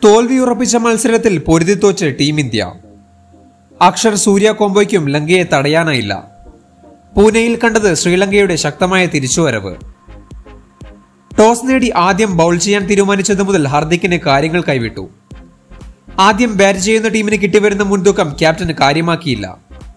തോൽവി ഉറപ്പിച്ച മത്സരത്തിൽ പൊരുതിത്തോച്ച് ടീം ഇന്ത്യ അക്ഷർ സൂര്യ കോംബോയ്ക്കും ലങ്കയെ തടയാനായില്ല പൂനെയിൽ കണ്ടത് ശ്രീലങ്കയുടെ ശക്തമായ തിരിച്ചുവരവ് ടോസ് നേടി ആദ്യം ബൗൾ ചെയ്യാൻ തീരുമാനിച്ചത് മുതൽ ഹർദിക്കിന് കാര്യങ്ങൾ കൈവിട്ടു ആദ്യം ബാറ്റ് ചെയ്യുന്ന ടീമിന് കിട്ടിവരുന്ന മുൻതൂക്കം ക്യാപ്റ്റന് കാര്യമാക്കിയില്ല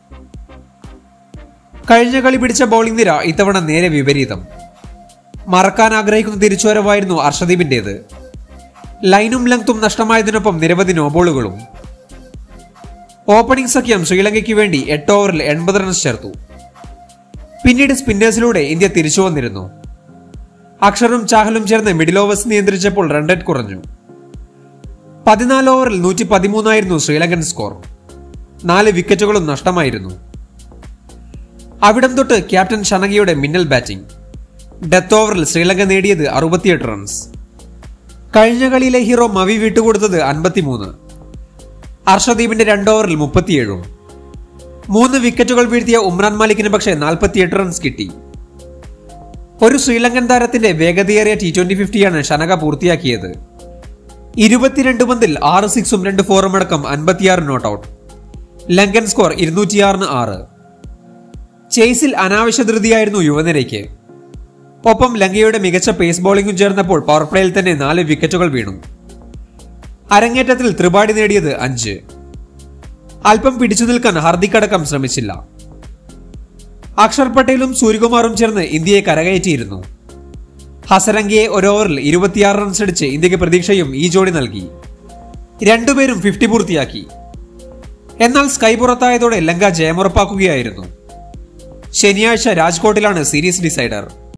കഴിഞ്ഞ കളി പിടിച്ച ബൗളിംഗ് നിര ഇത്തവണ നേരെ വിപരീതം മറക്കാൻ ആഗ്രഹിക്കുന്ന തിരിച്ചുവരവായിരുന്നു അർഷദീപിന്റേത് ലൈനും ലെങ്തും നഷ്ടമായതിനൊപ്പം നിരവധി നോബോളുകളും ഓപ്പണിംഗ് സഖ്യം ശ്രീലങ്കയ്ക്ക് വേണ്ടി എട്ട് ഓവറിൽ എൺപത് റൺസ് ചേർത്തു പിന്നീട് സ്പിന്നേഴ്സിലൂടെ ഇന്ത്യ തിരിച്ചു വന്നിരുന്നു അക്ഷറും ചാഹലും ചേർന്ന് മിഡിൽ ഓവേഴ്സ് നിയന്ത്രിച്ചപ്പോൾ റൺ റേറ്റ് കുറഞ്ഞു പതിനാല് ഓവറിൽ നൂറ്റി പതിമൂന്നായിരുന്നു ശ്രീലങ്കൻ സ്കോർ നാല് വിക്കറ്റുകളും നഷ്ടമായിരുന്നു അവിടം തൊട്ട് ക്യാപ്റ്റൻ ഷനഗിയുടെ മിന്നൽ ബാറ്റിംഗ് ഡെത്ത് ഓവറിൽ ശ്രീലങ്ക നേടിയത് അറുപത്തിയെട്ട് റൺസ് കഴിഞ്ഞ കളിയിലെ ഹീറോ മവി വിട്ടുകൊടുത്തത് അൻപത്തിമൂന്ന് അർഷദീപിന്റെ രണ്ട് ഓവറിൽ മുപ്പത്തിയേഴും മൂന്ന് വിക്കറ്റുകൾ വീഴ്ത്തിയ ഉമ്രാൻ മാലിക്കിന് പക്ഷേ നാൽപ്പത്തിയെട്ട് റൺസ് കിട്ടി ഒരു ശ്രീലങ്കൻ താരത്തിന്റെ വേഗതയേറിയ ടി ട്വന്റി ഫിഫ്റ്റിയാണ് ഷനക പൂർത്തിയാക്കിയത് ഇരുപത്തിരണ്ട് പന്തിൽ ആറ് സിക്സും രണ്ട് ഫോറും അടക്കം അൻപത്തിയാറ് നോട്ട് ഔട്ട് ലങ്കൻ സ്കോർ ഇരുന്നൂറ്റിയാറിന് ആറ് ചേസിൽ അനാവശ്യ ധൃതിയായിരുന്നു യുവനിരയ്ക്ക് ഒപ്പം ലങ്കയുടെ മികച്ച പേസ് ബോളിംഗും ചേർന്നപ്പോൾ പവർ പ്ലേയിൽ തന്നെ നാല് വിക്കറ്റുകൾ വീണു അരങ്ങേറ്റത്തിൽ ത്രിപാഠി നേടിയത് അഞ്ച് അല്പം പിടിച്ചു നിൽക്കാൻ ഹർദിക് അടക്കം ശ്രമിച്ചില്ല അക്ഷർ പട്ടേലും സൂര്യകുമാറും ചേർന്ന് ഇന്ത്യയെ കരകയറ്റിയിരുന്നു ഹസരംഗിയെ ഒരു ഓവറിൽ ഇരുപത്തിയാറ് റൺസ് അടിച്ച് ഇന്ത്യക്ക് പ്രതീക്ഷയും ഈ ജോഡി നൽകി രണ്ടുപേരും ഫിഫ്റ്റി പൂർത്തിയാക്കി എന്നാൽ സ്കൈ പുറത്തായതോടെ ലങ്ക ജയമുറപ്പാക്കുകയായിരുന്നു ശനിയാഴ്ച രാജ്കോട്ടിലാണ് സീരീസ് ഡിസൈഡർ